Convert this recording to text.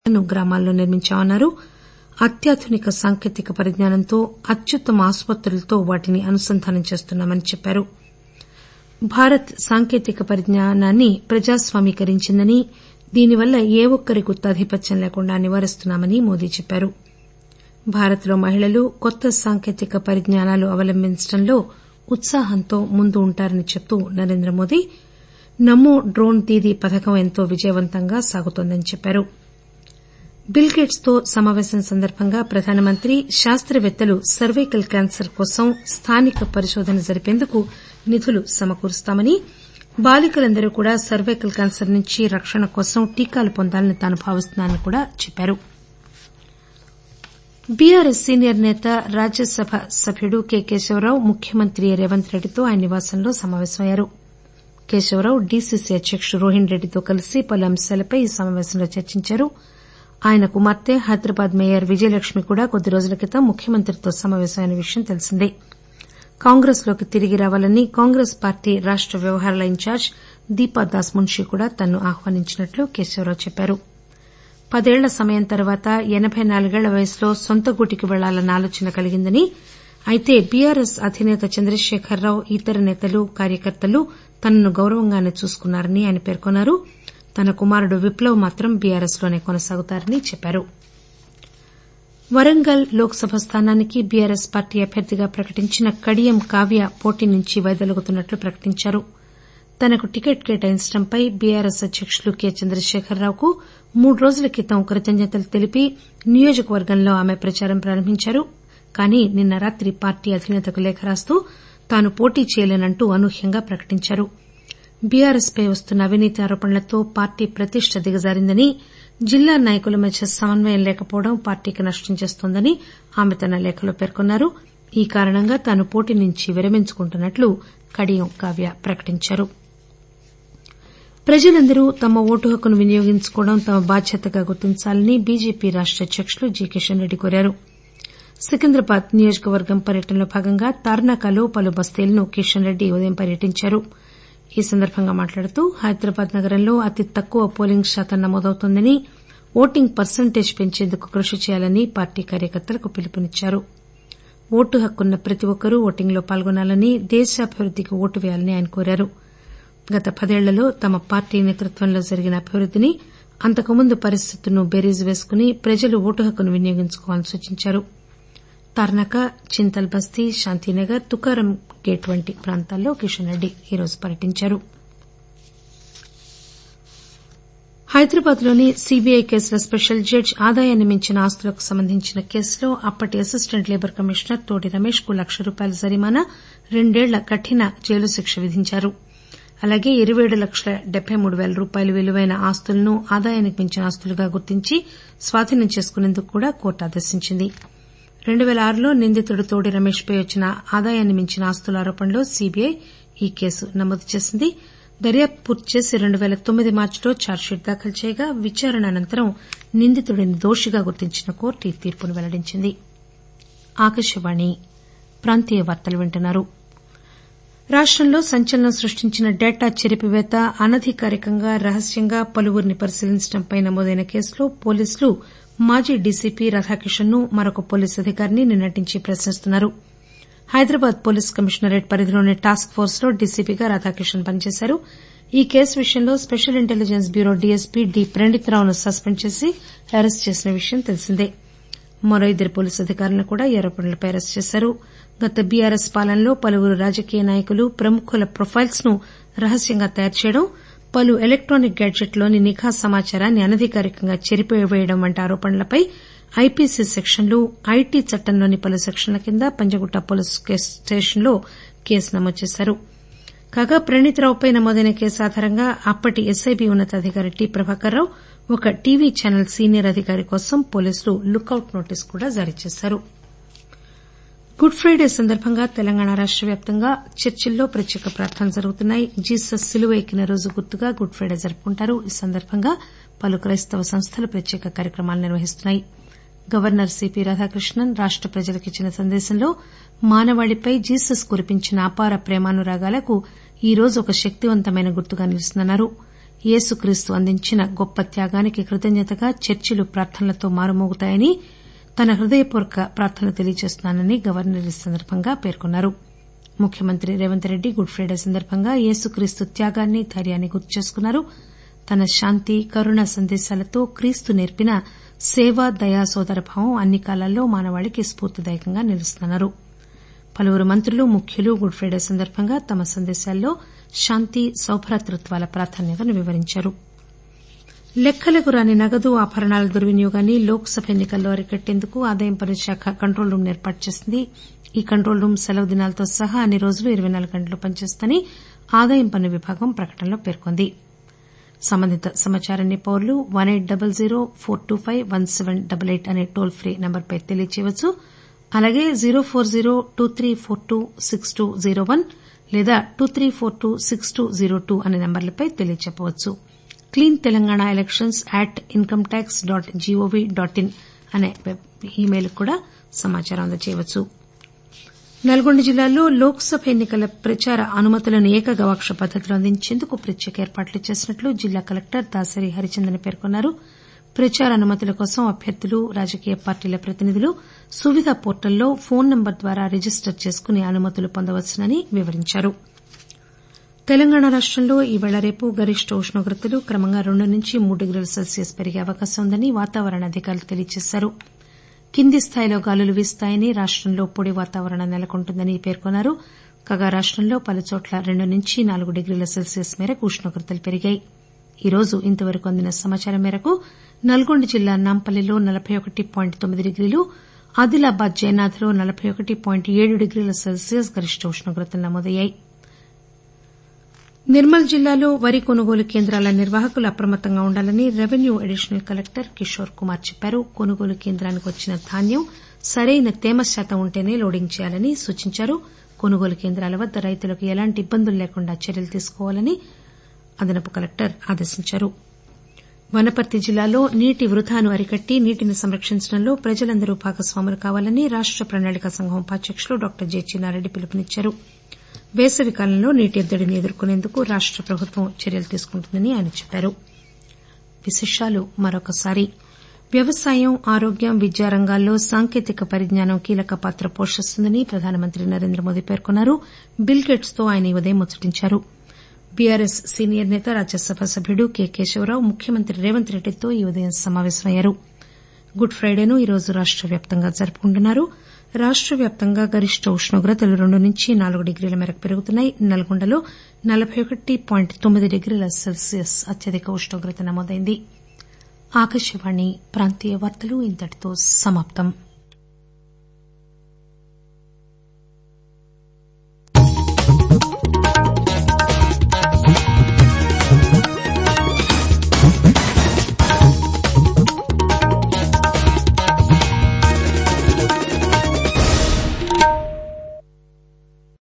ను గ్రామాల్లో నిర్మించామన్నారు అత్యాధునిక సాంకేతిక పరిజ్ఞానంతో అత్యుత్తమ ఆసుపత్రులతో వాటిని అనుసంధానం చేస్తున్నామని చెప్పారు భారత్ సాంకేతిక పరిజ్ఞానాన్ని ప్రజాస్వామీకరించిందని దీనివల్ల ఏ ఒక్కరి గుత్తాధిపత్యం లేకుండా నివారిస్తున్నామని మోదీ చెప్పారు భారత్ లో మహిళలు కొత్త సాంకేతిక పరిజ్ఞానాలు అవలంబించడంలో ఉత్సాహంతో ముందు ఉంటారని చెబుతూ నరేంద్రమోదీ నమో డ్రోన్ దీదీ పథకం ఎంతో విజయవంతంగా సాగుతోందని చెప్పారు బిల్ గేట్స్ తో సమాపేశం సందర్బంగా ప్రధానమంత్రి శాస్తవేత్తలు సర్వైకల్ క్యాన్సర్ కోసం స్థానిక పరిశోధన జరిపేందుకు నిధులు సమకూరుస్తామని బాలికలందరూ కూడా సర్వైకల్ క్యాన్సర్ నుంచి రక్షణ కోసం టీకాలు పొందాలని తాను భావిస్తున్నానని కూడా చెప్పారు బీఆర్ఎస్ సీనియర్ నేత రాజ్యసభ సభ్యుడు కె కేశవరావు ముఖ్యమంత్రి రేవంత్ రెడ్డితో ఆయన నివాసంలో సమాపేశమయ్యారు కేశవరావు డీసీసీ అధ్యకుడు రోహిన్ రెడ్డితో కలిసి పలు అంశాలపై ఈ సమాపేశంలో చర్చించారు ఆయన కుమార్తె హైదరాబాద్ మేయర్ విజయలక్ష్మి కూడా కొద్ది రోజుల క్రితం ముఖ్యమంత్రితో సమాపేశమైన విషయం తెలిసిందే కాంగ్రెస్ లోకి తిరిగి రావాలని కాంగ్రెస్ పార్టీ రాష్ట వ్యవహారాల ఇన్ఛార్జ్ దీపాదాస్ మున్షీ కూడా తనను ఆహ్వానించినట్లు కేశవరావు చెప్పారు పదేళ్ల సమయం తర్వాత ఎనబై నాలుగేళ్ల వయసులో నొంత గూటికి పెళ్లాలన్న ఆలోచన కలిగిందని అయితే బీఆర్ఎస్ అధినేత చంద్రశేఖరరావు ఇతర నేతలు కార్యకర్తలు తనను గౌరవంగానే చూసుకున్నారని ఆయన పేర్కొన్నారు తన కుమారుడు విప్లవ్ మాత్రం బీఆర్ఎస్ లోనే కొనసాగుతారని చెప్పారు వరంగల్ లోక్ సభ స్థానానికి బీఆర్ఎస్ పార్టీ అభ్యర్థిగా ప్రకటించిన కడియం కావ్య పోటీ నుంచి వైదొలుగుతున్నట్లు ప్రకటించారు తనకు టికెట్ కేటాయించడంపై బీఆర్ఎస్ అధ్యకులు కె చంద్రశేఖరరావుకు మూడు రోజుల క్రితం కృతజ్ఞతలు తెలిపి నియోజకవర్గంలో ఆమె ప్రచారం ప్రారంభించారు కానీ నిన్న రాత్రి పార్టీ అధినేతకు లేఖ రాస్తూ తాను పోటీ చేయలేనంటూ అనూహ్యంగా ప్రకటించారు బీఆర్ఎస్ పై వస్తున్న అవినీతి ఆరోపణలతో పార్టీ ప్రతిష్ట దిగజారిందని జిల్లా నాయకుల మధ్య సమన్వయం లేకపోవడం పార్టీకి నష్టం చేస్తోందని ఆమె తన లేఖలో పేర్కొన్నారు ఈ కారణంగా తాను పోటీ నుంచి విరమించుకుంటున్నట్లు కడియం కావ్య ప్రకటించారు ప్రజలందరూ తమ ఓటు హక్కును వినియోగించుకోవడం తమ బాధ్యతగా గుర్తించాలని బీజేపీ రాష్ట అధ్యకులు జి కిషన్ రెడ్డి కోరారు సికింద్రాబాద్ నియోజకవర్గం పర్యటనలో భాగంగా తార్నాకలో పలు బస్తీలను కిషన్ రెడ్డి ఉదయం పర్యటించారు ఈ సందర్బంగా మాట్లాడుతూ హైదరాబాద్ నగరంలో అతి తక్కువ పోలింగ్ శాతం నమోదవుతోందని ఓటింగ్ పర్సంటేజ్ పెంచేందుకు కృషి చేయాలని పార్టీ కార్యకర్తలకు పిలుపునిచ్చారు ఓటు హక్కున్న ప్రతి ఒక్కరూ ఓటింగ్లో పాల్గొనాలని దేశాభివృద్దికి ఓటు పేయాలని ఆయన కోరారు గత పదేళ్లలో తమ పార్టీ నేతృత్వంలో జరిగిన అభివృద్దిని అంతకుముందు పరిస్థితులను బేరీజు వేసుకుని ప్రజలు ఓటు హక్కును వినియోగించుకోవాలని సూచించారు తార్నాక చింతల్ బస్తీ శాంతినగర్ తుకారం గేట్ వంటి ప్రాంతాల్లో కిషన్ రెడ్డి ఈరోజు పర్యటించారు హైదరాబాద్ లోని సీబీఐ కేసుల స్పెషల్ జడ్జి ఆదాయాన్ని మించిన ఆస్తులకు సంబంధించిన కేసులో అప్పటి అసిస్టెంట్ లేబర్ కమిషనర్ తోటి రమేష్ కు లక్ష రూపాయల జరిమానా రెండేళ్ల కఠిన జైలు శిక్ష విధించారు అలాగే ఇరవై ఏడు లక్షల డెబ్బై మూడు పేల రూపాయలు విలువైన ఆస్తులను ఆదాయానికి మించిన ఆస్తులుగా గుర్తించి స్వాధీనం చేసుకునేందుకు కూడా కోర్టు ఆదేశించింది రెండు పేల ఆరులో నిందితుడు తోడి రమేష్ పై వచ్చిన ఆదాయాన్ని మించిన ఆస్తుల ఆరోపణలో సీబీఐ ఈ కేసు నమోదు చేసింది దర్యాప్తు పూర్తి చేసి రెండు పేల తొమ్మిది మార్చిలో ఛార్జిషీట్ దాఖలు చేయగా విచారణ అనంతరం నిందితుడిని దోషిగా గుర్తించిన కోర్టు ఈ తీర్పును వెల్లడించింది రాష్టంలో సంచలనం సృష్టించిన డేటా చెరిపివేత అనధికారికంగా రహస్యంగా పలువురిని పరిశీలించడంపై నమోదైన కేసులో పోలీసులు మాజీ డీసీపీ రాధాకిషన్ ను మరొక పోలీసు అధికారిని నిన్నటి నుంచి ప్రశ్నిస్తున్నారు హైదరాబాద్ పోలీస్ కమిషనరేట్ పరిధిలోని టాస్క్ ఫోర్స్ లో డీసీపీగా రాధాకిషన్ పనిచేశారు ఈ కేసు విషయంలో special intelligence bureau DSP D ప్రణీత్రావును సస్పెండ్ చేసి అరెస్టు చేసిన విషయం తెలిసిందే మరో ఇద్దరు పోలీసు అధికారులను కూడా ఈ ఆరోపణలపై అరెస్టు చేశారు గత బీఆర్ఎస్ పాలనలో పలువురు రాజకీయ నాయకులు ప్రముఖుల ప్రొఫైల్స్ ను రహస్యంగా తయారు చేయడం పలు ఎలక్టానిక్ గ్యాడ్జెట్లోని నిఘా సమాచారాన్ని అనధికారికంగా చెరిపివేయడం వంటి ఆరోపణలపై ఐపీసీ సెక్షన్లు ఐటీ చట్టంలోని పలు సెక్షన్ల కింద పంజగుట్ట పోలీస్ స్టేషన్లో కేసు నమోదు చేశారు కాగా ప్రణీత్రావుపై నమోదైన కేసు ఆధారంగా అప్పటి ఎస్ఐబీ ఉన్నతాధికారి టి ప్రభాకర్ రావు ఒక టీవీ ఛానల్ సీనియర్ అధికారి కోసం పోలీసులు లుకౌట్ నోటీసు కూడా జారీ చేశారు గుడ్ ప్రైడే సందర్బంగా తెలంగాణ రాష్ట వ్యాప్తంగా చర్చిల్లో ప్రత్యేక ప్రార్థనలు జరుగుతున్నాయి జీసస్ సిలువ ఎక్కిన రోజు గుర్తుగా గుడ్ ప్రైడే జరుపుకుంటారు ఈ సందర్బంగా పలు క్రైస్తవ సంస్థలు ప్రత్యేక కార్యక్రమాలు నిర్వహిస్తున్నాయి గవర్నర్ సీపీ రాధాకృష్ణన్ రాష్ట ప్రజలకు ఇచ్చిన సందేశంలో మానవాళిపై జీసస్ కురిపించిన అపార ప్రేమానురాగాలకు ఈ రోజు ఒక శక్తివంతమైన గుర్తుగా నిలుస్తుందన్నారు యేసుక్రీస్తు అందించిన గొప్ప త్యాగానికి కృతజ్ఞతగా చర్చిలు ప్రార్థనలతో మారుమోగుతాయని తన హృదయపూర్వక ప్రార్థనలు తెలియజేస్తున్నానని గవర్నర్ ఈ సందర్బంగా పేర్కొన్నారు ముఖ్యమంత్రి రేవంత్ రెడ్డి గుడ్ ప్రైడే సందర్బంగా యేసుక్రీస్తు త్యాగాన్ని ధైర్యాన్ని గుర్తు చేసుకున్నారు తన శాంతి కరుణ సందేశాలతో క్రీస్తు నేర్పిన సేవ దయా సోదరభావం అన్ని కాలాల్లో మానవాళికి స్పూర్తిదాయకంగా నిలుస్తుందన్నారు పలువురు మంత్రులు ముఖ్యులు గుడ్ ప్రైడే సందర్బంగా తమ సందేశాల్లో శాంతి సౌభ్రాతృత్వాల ప్రాధాన్యతను వివరించారు లెక్కలకు రాని నగదు ఆభరణాల దుర్వినియోగాన్ని లోక్ సభ ఎన్నికల్లో అరికట్టేందుకు ఆదాయం పన్ను శాఖ కంట్రోల్ రూమ్ ను ఏర్పాటు చేసింది ఈ కంట్రోల్ రూమ్ సెలవు దినాలతో సహా అన్ని రోజులు ఇరవై నాలుగు గంటలు పనిచేస్తుందని ఆదాయం పన్ను విభాగం ప్రకటనలో పేర్కొంది సంబంధిత సమాచారాన్ని పౌరులు one eight double zero four two five one seven double eight అనే టోల్ ఫ్రీ నంబర్పై తెలియచేయవచ్చు అలాగే zero four zero two three four two six two zero one లేదా two three four two six two zero two అనే నంబర్లపై తెలియచెప్పవచ్చు clean Telangana elections at income tax dot GOV dot in అనే email కూడా సమాచారం అందజేయవచ్చు నల్గొండ జిల్లాలో లోక్ సభ ఎన్నికల ప్రచార అనుమతులను ఏకగవాక్ష పద్దతిలో అందించేందుకు ప్రత్యేక ఏర్పాట్లు చేసినట్లు జిల్లా కలెక్టర్ దాసరి హరిచందన్ పేర్కొన్నారు ప్రచార అనుమతుల కోసం అభ్యర్థులు రాజకీయ పార్టీల ప్రతినిధులు సువిధ పోర్టల్లో ఫోన్ నంబర్ ద్వారా రిజిస్టర్ చేసుకుని అనుమతులు పొందవచ్చునని వివరించారు తెలంగాణ రాష్టంలో ఈవేళ రేపు గరిష్ట ఉష్ణోగ్రతలు క్రమంగా రెండు నుంచి మూడు డిగ్రీల సెల్సియస్ పెరిగే అవకాశం ఉందని వాతావరణ అధికారులు తెలియజేశారు కింది స్థాయిలో గాలులు వీస్తాయని రాష్టంలో పొడి వాతావరణం నెలకొంటుందని పేర్కొన్నారు కాగా రాష్టంలో పలుచోట్ల రెండు నుంచి నాలుగు డిగ్రీల సెల్సియస్ మేరకు ఉష్ణోగ్రతలు పెరిగాయి ఈరోజు ఇంతవరకు అందిన సమాచారం మేరకు నల్గొండ జిల్లా నాంపల్లిలో నలబై ఒకటి పాయింట్ తొమ్మిది డిగ్రీలు ఆదిలాబాద్ జయనాథ్లో నలబై ఒకటి పాయింట్ ఏడు డిగ్రీల సెల్సియస్ గరిష్ట ఉష్ణోగ్రతలు నమోదయ్యాయి నిర్మల్ జిల్లాలో వరి కొనుగోలు కేంద్రాల నిర్వాహకులు అప్రమత్తంగా ఉండాలని revenue additional collector Kishore Kumar చెప్పారు కొనుగోలు కేంద్రానికి వచ్చిన ధాన్యం సరైన తేమ శాతం ఉంటేనే లోడింగ్ చేయాలని సూచించారు కొనుగోలు కేంద్రాల వద్ద రైతులకు ఎలాంటి ఇబ్బందులు లేకుండా చర్యలు తీసుకోవాలని అదనపు కలెక్టర్ ఆదేశించారు వనపర్తి జిల్లాలో నీటి వృథాను అరికట్టి నీటిని సంరక్షించడంలో ప్రజలందరూ భాగస్వాములు కావాలని రాష్ట ప్రణాళిక సంఘం ఉపాధ్యకులు డాక్టర్ జె చిన్నారెడ్డి పిలుపునిచ్చారు వేసవి కాలంలో నీటి ఎద్దడిని ఎదుర్కొనేందుకు రాష్ట ప్రభుత్వం చర్యలు తీసుకుంటుందని ఆయన చెప్పారు విశేషాలు మరొకసారి వ్యవసాయం ఆరోగ్యం విద్యా రంగాల్లో సాంకేతిక పరిజ్ఞానం కీలక పాత్ర పోషిస్తుందని ప్రధానమంత్రి నరేంద్ర మోదీ పేర్కొన్నారు బిల్ గేట్స్ తో ఆయన ఈ ఉదయం ముచ్చటించారు బీఆర్ఎస్ సీనియర్ నేత రాజ్యసభ సభ్యుడు కె కేశవరావు ముఖ్యమంత్రి రేవంత్ రెడ్డితో ఈ ఉదయం సమావేశమయ్యారు గుడ్ ప్రైడేను ఈరోజు రాష్ట వ్యాప్తంగా జరుపుకుంటున్నారు రాష్ట వ్యాప్తంగా గరిష్ట ఉష్ణోగ్రతలు రెండు నుంచి నాలుగు డిగ్రీల మేరకు పెరుగుతున్నాయి నల్గొండలో నలబై ఒకటి పాయింట్ తొమ్మిది డిగ్రీల సెల్సియస్ అత్యధిక ఉష్ణోగ్రత నమోదైంది ఆకాశవాణి ప్రాంతీయ వార్తలు ఇంతటితో సమాప్తం